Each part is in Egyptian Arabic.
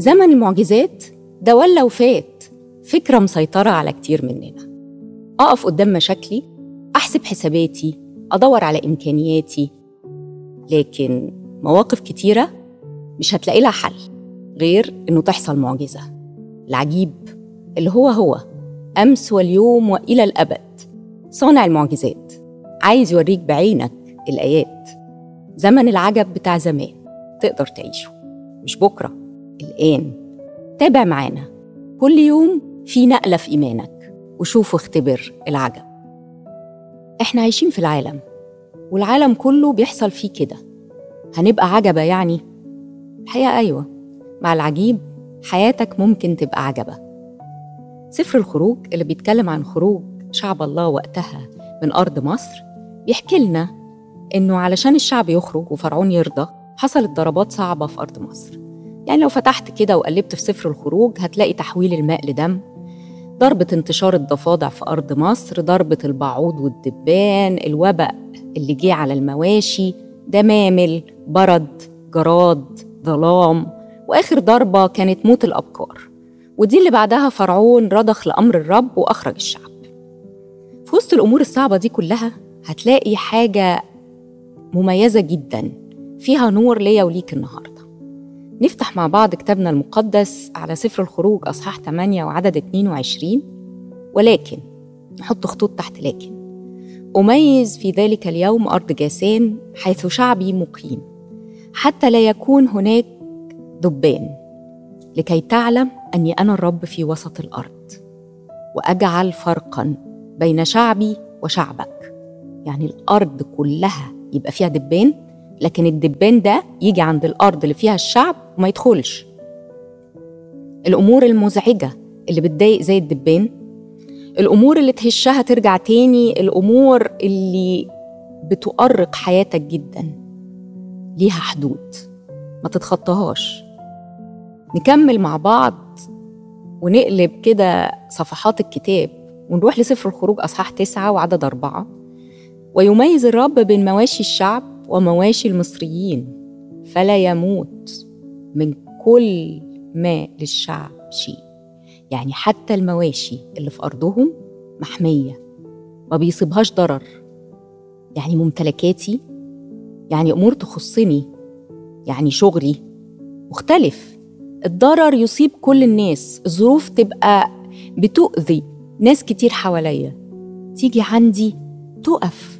زمن المعجزات ده ولا وفات فكرة مسيطرة على كتير مننا أقف قدام مشاكلي أحسب حساباتي أدور على إمكانياتي لكن مواقف كتيرة مش هتلاقي لها حل غير إنه تحصل معجزة العجيب اللي هو هو أمس واليوم وإلى الأبد صانع المعجزات عايز يوريك بعينك الآيات زمن العجب بتاع زمان تقدر تعيشه مش بكرة الآن تابع معانا كل يوم في نقلة في إيمانك وشوف واختبر العجب إحنا عايشين في العالم والعالم كله بيحصل فيه كده هنبقى عجبة يعني الحقيقة أيوة مع العجيب حياتك ممكن تبقى عجبة سفر الخروج اللي بيتكلم عن خروج شعب الله وقتها من أرض مصر بيحكي لنا إنه علشان الشعب يخرج وفرعون يرضى حصلت ضربات صعبة في أرض مصر يعني لو فتحت كده وقلبت في سفر الخروج هتلاقي تحويل الماء لدم ضربة انتشار الضفادع في أرض مصر ضربة البعوض والدبان الوباء اللي جه على المواشي دمامل برد جراد ظلام وآخر ضربة كانت موت الأبكار ودي اللي بعدها فرعون رضخ لأمر الرب وأخرج الشعب في وسط الأمور الصعبة دي كلها هتلاقي حاجة مميزة جدا فيها نور ليا وليك النهاردة نفتح مع بعض كتابنا المقدس على سفر الخروج أصحاح 8 وعدد 22 ولكن نحط خطوط تحت لكن أميز في ذلك اليوم أرض جاسان حيث شعبي مقيم حتى لا يكون هناك دبان لكي تعلم أني أنا الرب في وسط الأرض وأجعل فرقا بين شعبي وشعبك يعني الأرض كلها يبقى فيها دبان لكن الدبان ده يجي عند الأرض اللي فيها الشعب وما يدخلش الأمور المزعجة اللي بتضايق زي الدبان الأمور اللي تهشها ترجع تاني الأمور اللي بتؤرق حياتك جدا ليها حدود ما تتخطاهاش نكمل مع بعض ونقلب كده صفحات الكتاب ونروح لسفر الخروج أصحاح تسعة وعدد أربعة ويميز الرب بين مواشي الشعب ومواشي المصريين فلا يموت من كل ما للشعب شيء يعني حتى المواشي اللي في أرضهم محمية ما بيصيبهاش ضرر يعني ممتلكاتي يعني أمور تخصني يعني شغلي مختلف الضرر يصيب كل الناس الظروف تبقى بتؤذي ناس كتير حواليا تيجي عندي تقف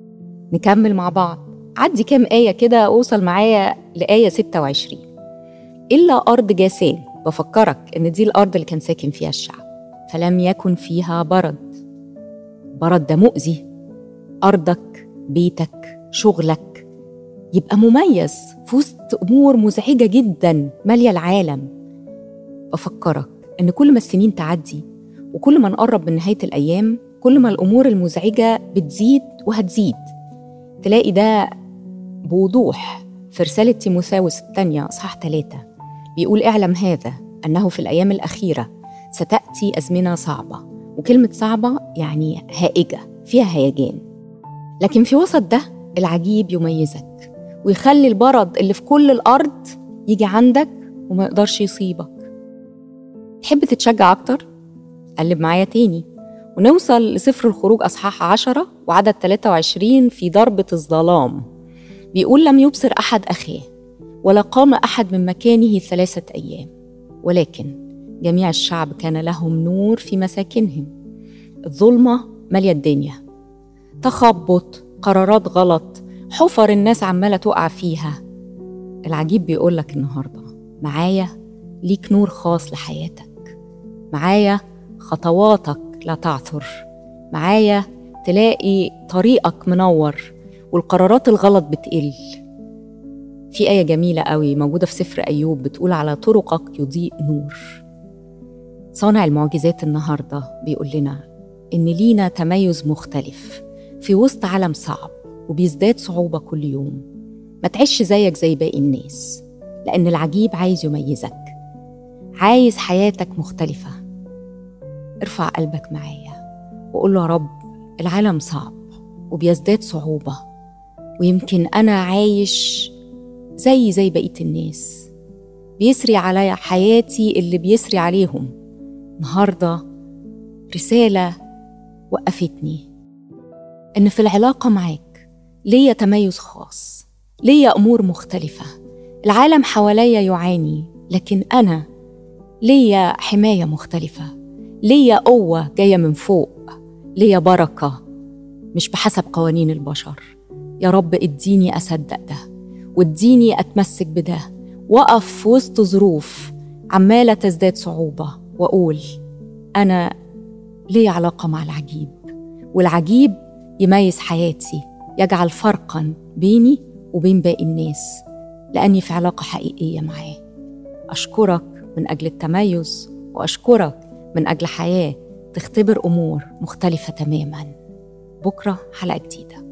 نكمل مع بعض عدي كام آية كده أوصل معايا لآية 26 إلا أرض جاسان بفكرك إن دي الأرض اللي كان ساكن فيها الشعب فلم يكن فيها برد برد ده مؤذي أرضك بيتك شغلك يبقى مميز في وسط أمور مزعجة جدا مالية العالم بفكرك إن كل ما السنين تعدي وكل ما نقرب من نهاية الأيام كل ما الأمور المزعجة بتزيد وهتزيد تلاقي ده بوضوح في رسالة تيموثاوس الثانية أصحاح ثلاثة بيقول اعلم هذا أنه في الأيام الأخيرة ستأتي أزمنة صعبة وكلمة صعبة يعني هائجة فيها هيجان لكن في وسط ده العجيب يميزك ويخلي البرد اللي في كل الأرض يجي عندك وما يقدرش يصيبك تحب تتشجع أكتر؟ قلب معايا تاني ونوصل لسفر الخروج أصحاح عشرة وعدد 23 في ضربة الظلام بيقول لم يبصر أحد أخيه ولا قام أحد من مكانه ثلاثة أيام ولكن جميع الشعب كان لهم نور في مساكنهم الظلمة مالية الدنيا تخبط قرارات غلط حفر الناس عمالة تقع فيها العجيب بيقولك النهاردة معايا ليك نور خاص لحياتك معايا خطواتك لا تعثر معايا تلاقي طريقك منور والقرارات الغلط بتقل في آية جميلة قوي موجودة في سفر أيوب بتقول على طرقك يضيء نور صانع المعجزات النهاردة بيقول لنا إن لينا تميز مختلف في وسط عالم صعب وبيزداد صعوبة كل يوم ما تعيش زيك زي باقي الناس لأن العجيب عايز يميزك عايز حياتك مختلفة ارفع قلبك معايا وقول له يا رب العالم صعب وبيزداد صعوبة ويمكن أنا عايش زي زي بقية الناس بيسري على حياتي اللي بيسري عليهم النهارده رساله وقفتني ان في العلاقه معاك ليا تميز خاص ليا امور مختلفه العالم حواليا يعاني لكن انا ليا حمايه مختلفه ليا قوه جايه من فوق ليا بركه مش بحسب قوانين البشر يا رب اديني اصدق ده واديني اتمسك بده واقف في وسط ظروف عماله تزداد صعوبه واقول انا لي علاقه مع العجيب والعجيب يميز حياتي يجعل فرقا بيني وبين باقي الناس لاني في علاقه حقيقيه معاه اشكرك من اجل التميز واشكرك من اجل حياه تختبر امور مختلفه تماما بكره حلقه جديده